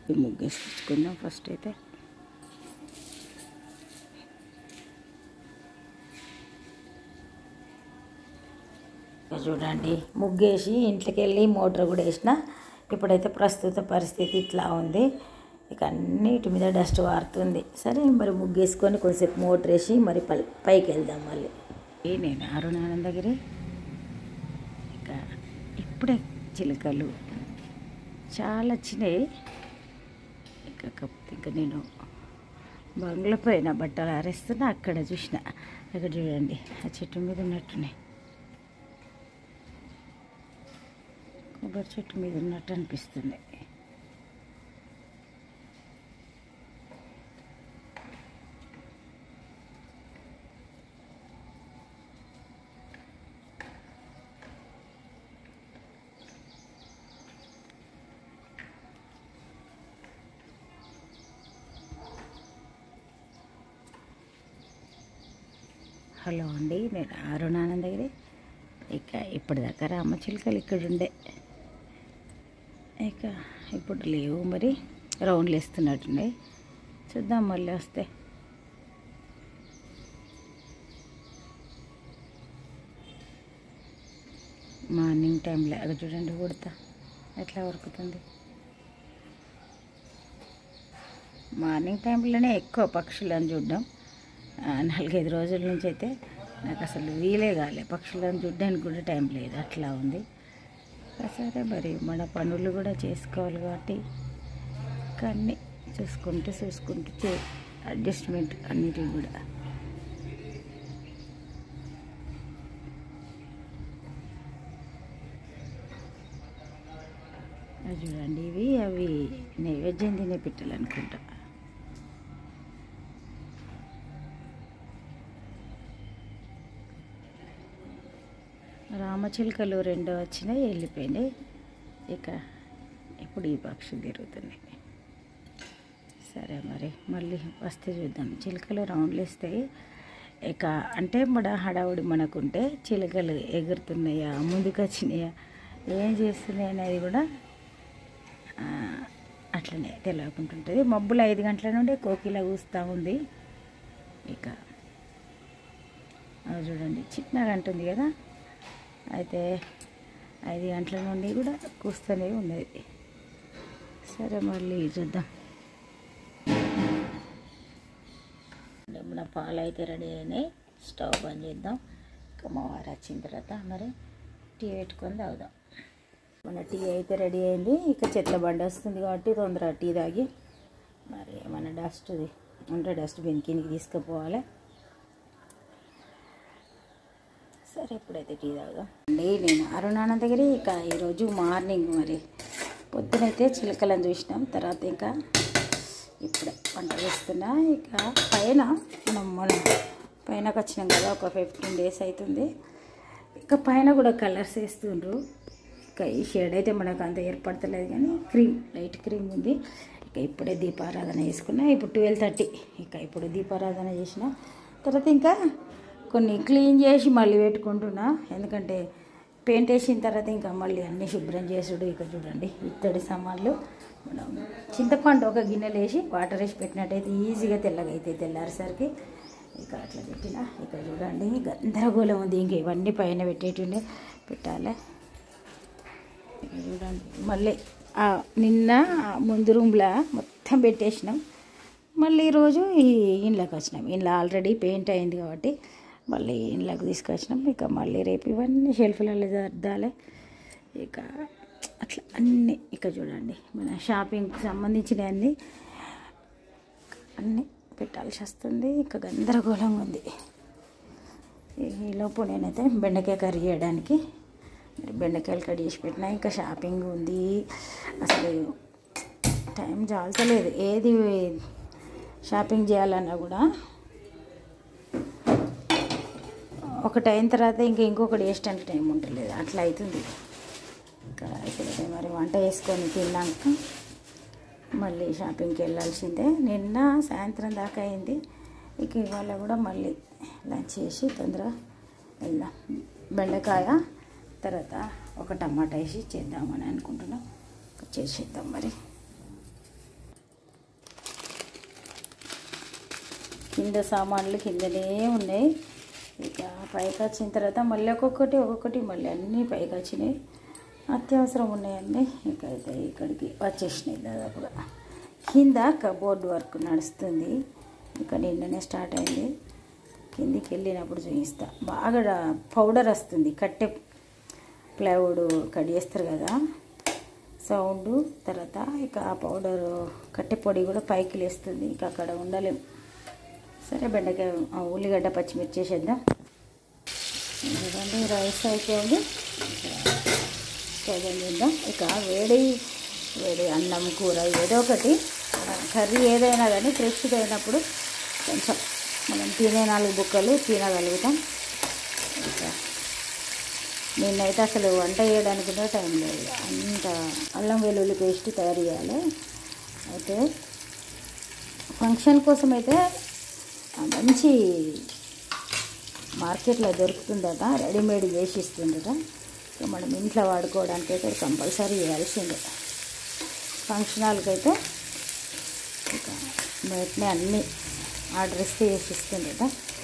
ఈ ముగ్గు వేసుకుందాం ఫస్ట్ అయితే ఇక చూడండి ముగ్గేసి ఇంట్లోకి వెళ్ళి మోటార్ కూడా వేసిన ఇప్పుడైతే ప్రస్తుత పరిస్థితి ఇట్లా ఉంది ఇక అన్నిటి మీద డస్ట్ వారుతుంది సరే మరి ముగ్గేసుకొని కొద్దిసేపు మోటార్ వేసి మరి పల్- పైకి వెళ్దాం మళ్ళీ ఈ నేను అరుణానందగిరి ఇక ఇప్పుడే చిలుకలు చాలా వచ్చినాయి ఇక కాకపోతే ఇంకా నేను బంగ్లా పైన బట్టలు ఆరేస్తున్నా అక్కడ చూసిన అక్కడ చూడండి ఆ చెట్టు మీద ఉన్నట్టున్నాయి కొబ్బరి చెట్టు మీద ఉన్నట్టు అనిపిస్తుంది హలో అండి నేను అరుణానందగిరి ఇక ఇప్పటిదాకా రామచిలుకలు ఇక్కడ ఉండే ఇక ఇప్పుడు లేవు మరి రౌండ్లు వేస్తున్నట్టున్నాయి చూద్దాం మళ్ళీ వస్తే మార్నింగ్ టైంలో అక్కడ చూడండి ఉడతా ఎట్లా ఉరుకుతుంది మార్నింగ్ టైంలోనే ఎక్కువ పక్షులను చూడడం ఆ, నాలుగైదు రోజుల నుంచి అయితే నాకు అసలు వీలే కాలే పక్షులను చూడడానికి కూడా టైం లేదు అట్లా ఉంది సరే మరి మన పనులు కూడా చేసుకోవాలి కాబట్టి కానీ చూసుకుంటూ చూసుకుంటూ చే అడ్జస్ట్మెంట్ అన్నిటివి కూడా అది చూడండి ఇవి అవి నైవేద్యం తినే పిట్టలు అనుకుంటా రామచిలుకలు రెండో వచ్చినాయి వెళ్ళిపోయినాయి ఇక ఇప్పుడు ఈ పక్షులు తిరుగుతున్నాయి సరే మరి మళ్ళీ వస్తే చూద్దాం చిలుకలు రౌండ్లు వేస్తాయి ఇక అంటే మన హడావుడి మనకుంటే చిలుకలు ఎగురుతున్నాయా ముందుకు వచ్చినాయా ఏం చేస్తున్నాయి అనేది కూడా ఆ, అట్లనే తెలియకుంటుంటుంది మబ్బులు ఐదు గంటల నుండి కోకిల కూస్తూ ఉంది ఇక అది చూడండి చిన్నగా అంటుంది కదా అయితే ఐదు గంటల నుండి కూడా కూస్తూనే ఉన్నది సరే మళ్ళీ చూద్దాం మన పాలు అయితే రెడీ అయినాయి స్టవ్ బంద్ చేద్దాం ఇక మా వారు వచ్చిన తర్వాత మరి టీ పెట్టుకొని తాగుదాం మన టీ అయితే రెడీ అయింది ఇక చెట్ల బండి వస్తుంది కాబట్టి తొందరగా టీ తాగి మరి మన డస్ట్ది ఉంటే డస్ట్బిన్ కిందకి తీసుకుపోవాలి సరే ఇప్పుడైతే టీ తాగుదాం అండి నేను అరుణానందగిరి ఇక ఈరోజు మార్నింగ్ మరి పొద్దునైతే చిలకలను చూసినాం తర్వాత ఇంకా ఇప్పుడే వంట చేస్తున్నా ఇక పైన మనం మన పైనకి వచ్చినాం కదా ఒక ఫిఫ్టీన్ డేస్ అవుతుంది ఇక పైన కూడా కలర్స్ వేస్తుండ్రు ఇక ఈ షేడ్ అయితే మనకు అంత ఏర్పడతలేదు కానీ క్రీమ్ లైట్ క్రీమ్ ఉంది ఇక ఇప్పుడే దీపారాధన చేసుకున్నా ఇప్పుడు ట్వెల్వ్ థర్టీ ఇక ఇప్పుడు దీపారాధన చేసిన తర్వాత ఇంకా కొన్ని క్లీన్ చేసి మళ్ళీ పెట్టుకుంటున్నా ఎందుకంటే పెయింట్ వేసిన తర్వాత ఇంకా మళ్ళీ అన్నీ శుభ్రం చేసుడు ఇక చూడండి ఇత్తడి సామాన్లు మనం చింతపండు ఒక గిన్నెలు వేసి వాటర్ వేసి పెట్టినట్టయితే ఈజీగా తెల్లగా అయితే తెల్లారేసరికి ఇక అట్లా పెట్టిన ఇక చూడండి గందరగోళం ఉంది ఇంక ఇవన్నీ పైన పెట్టేటుండే పెట్టాలి ఇక చూడండి మళ్ళీ ఆ నిన్న ఆ ముందు రూమ్లో మొత్తం పెట్టేసినాం మళ్ళీ ఈరోజు ఈ ఇంట్లోకి వచ్చినాం ఇంట్లో ఆల్రెడీ పెయింట్ అయింది కాబట్టి మళ్ళీ ఇంట్లోకి తీసుకొచ్చినాం ఇక మళ్ళీ రేపు ఇవన్నీ షెల్ఫ్లలో సర్దాలి ఇక అట్లా అన్నీ ఇక చూడండి మన షాపింగ్కి సంబంధించినవన్నీ అన్నీ పెట్టాల్సి వస్తుంది ఇక గందరగోళంగా ఉంది ఈలోపు నేనైతే బెండకాయ కర్రీ చేయడానికి మరి బెండకాయలు కట్ చేసి పెట్టినా ఇంకా షాపింగ్ ఉంది అసలు టైం చాలతలేదు ఏది షాపింగ్ చేయాలన్నా కూడా ఒకటి అయిన తర్వాత ఇంకా ఇంకొకటి వేసడానికి టైం ఉండలేదు అట్లా అవుతుంది ఇంకా ఇప్పుడైతే మరి వంట వేసుకొని తిన్నాక మళ్ళీ షాపింగ్కి వెళ్ళాల్సిందే నిన్న సాయంత్రం దాకా అయింది ఇక ఇవాళ కూడా మళ్ళీ లంచ్ చేసి తొందరగా వెళ్దాం బెండకాయ తర్వాత ఒక టమాటా వేసి చేద్దామని అనుకుంటున్నాం చేసేద్దాం మరి కింద సామాన్లు కిందనే ఉన్నాయి ఇక పైకి వచ్చిన తర్వాత మళ్ళీ ఒక్కొక్కటి ఒక్కొక్కటి మళ్ళీ అన్నీ పైకి వచ్చినాయి అత్యవసరం ఉన్నాయండి ఇక అయితే ఇక్కడికి వచ్చేసినాయి దాదాపుగా కింద కబోర్డ్ వర్క్ నడుస్తుంది ఇక నిన్ననే స్టార్ట్ అయింది కిందికి వెళ్ళినప్పుడు చూపిస్తా బాగా పౌడర్ వస్తుంది కట్టె ప్లైవుడ్ కట్ చేస్తారు కదా సౌండ్ తర్వాత ఇక ఆ పౌడర్ కట్టె పొడి కూడా పైకి లేస్తుంది ఇక అక్కడ ఉండలేం సరే బెండకాయ ఆ ఉల్లిగడ్డ పచ్చిమిర్చి వేసేద్దాం ఎందుకంటే రైస్ అయిపోయింది స్టవ్ చేద్దాం ఇక వేడి వేడి అన్నం కూర ఏదో ఒకటి కర్రీ ఏదైనా కానీ ఫ్రెష్గా అయినప్పుడు కొంచెం మనం తినే నాలుగు బుక్కలు తినగలుగుతాం ఇంకా నిన్నైతే అసలు వంట చేయడానికి కూడా టైం లేదు అంత అల్లం వెల్లుల్లి పేస్ట్ తయారు చేయాలి అయితే ఫంక్షన్ కోసం అయితే ఆ మంచి మార్కెట్లో దొరుకుతుందట రెడీమేడ్ చేసి ఇస్తుందట ఇక మనం ఇంట్లో వాడుకోవడానికి అయితే కంపల్సరీ చేయాల్సిందే ఫంక్షన్ హాల్కి అయితే ఇక బయటనే అన్నీ ఆర్డర్ ఇస్తే చేసి ఇస్తుందట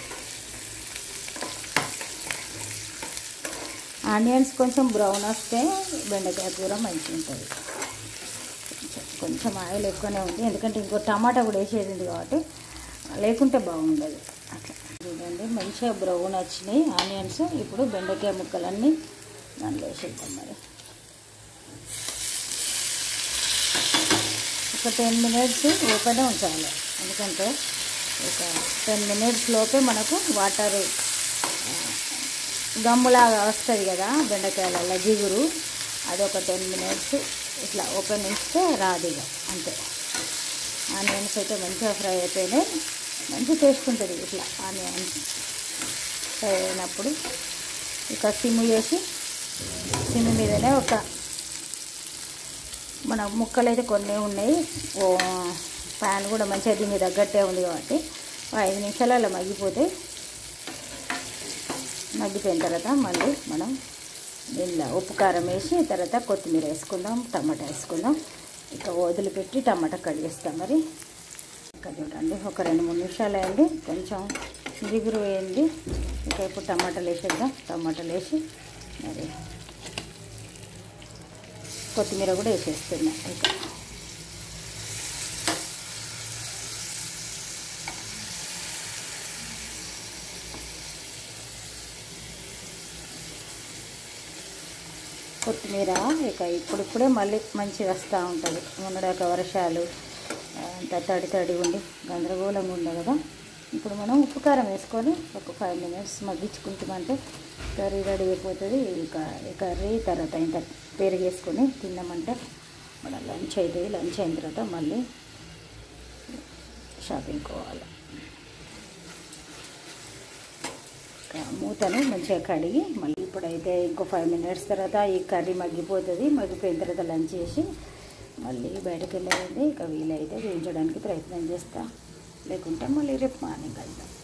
ఆనియన్స్ కొంచెం బ్రౌన్ వస్తే బెండకాయ కూర మంచిగా ఉంటుంది కొంచెం కొంచెం ఆయిల్ ఎక్కువనే ఉంది ఎందుకంటే ఇంకో టమాటా కూడా వేసేది ఉంది కాబట్టి లేకుంటే బాగుండదు అట్లా చూడండి మంచిగా బ్రౌన్ వచ్చినాయి ఆనియన్స్ ఇప్పుడు బెండకాయ ముక్కలన్నీ దాంట్లో వేసేద్దాం మరి ఒక టెన్ మినిట్స్ ఓపెనే ఉంచాలి ఎందుకంటే ఒక టెన్ మినిట్స్ లోపే మనకు వాటర్ గమ్ములాగా వస్తుంది కదా బెండకాయల జిగురు అది ఒక టెన్ మినిట్స్ ఇట్లా ఓపెన్ ఇస్తే రాదు ఇక అంతే ఆనియన్స్ అయితే మంచిగా ఫ్రై అయిపోయినాయి మంచి టేస్ట్ ఉంటుంది ఇట్లా ఆనియన్స్ ఫ్రై అయినప్పుడు ఇక సిమ్ చేసి సిమ్ మీదనే ఒక మన ముక్కలు అయితే కొన్ని ఉన్నాయి ఓ ప్యాన్ కూడా మంచిగా దీన్ని తగ్గట్టే ఉంది కాబట్టి ఓ ఐదు నిమిషాలు అలా మగ్గిపోతే మగ్గిపోయిన తర్వాత మళ్ళీ మనం దీనిలో ఉప్పు కారం వేసి తర్వాత కొత్తిమీర వేసుకుందాం టమాటా వేసుకుందాం ఇక వదిలిపెట్టి టమాటా కడిగేస్తాం మరి ఇక చూడండి ఒక రెండు మూడు నిమిషాలు అయింది కొంచెం జిగురు వేయండి ఇక ఇప్పుడు టమాటాలు వేసేద్దాం టమాటాలు వేసి మరి కొత్తిమీర కూడా వేసేస్తున్నా ఇక కొత్తిమీర ఇక ఇప్పుడిప్పుడే మళ్ళీ మంచిగా వస్తూ ఉంటుంది మొన్నడాక వర్షాలు అంత తడి తడి ఉండి గందరగోళంగా ఉండే కదా ఇప్పుడు మనం ఉప్పు కారం వేసుకొని ఒక ఫైవ్ మినిట్స్ మగ్గించుకుంటామంటే కర్రీ రెడీ అయిపోతుంది ఇక ఈ కర్రీ తర్వాత ఇంత పెరుగు వేసుకొని తిన్నామంటే మన లంచ్ అవుతుంది లంచ్ అయిన తర్వాత మళ్ళీ షాపింగ్ పోవాలి ఇక మూతను మంచిగా కడిగి మళ్ళీ ఇప్పుడైతే ఇంకో ఫైవ్ మినిట్స్ తర్వాత ఈ కర్రీ మగ్గిపోతుంది మగ్గిపోయిన తర్వాత లంచ్ చేసి మళ్ళీ బయటకు వెళ్ళేది ఇక వీలైతే వేయించడానికి ప్రయత్నం చేస్తా లేకుంటే మళ్ళీ రేపు మార్నింగ్ వెళ్తాం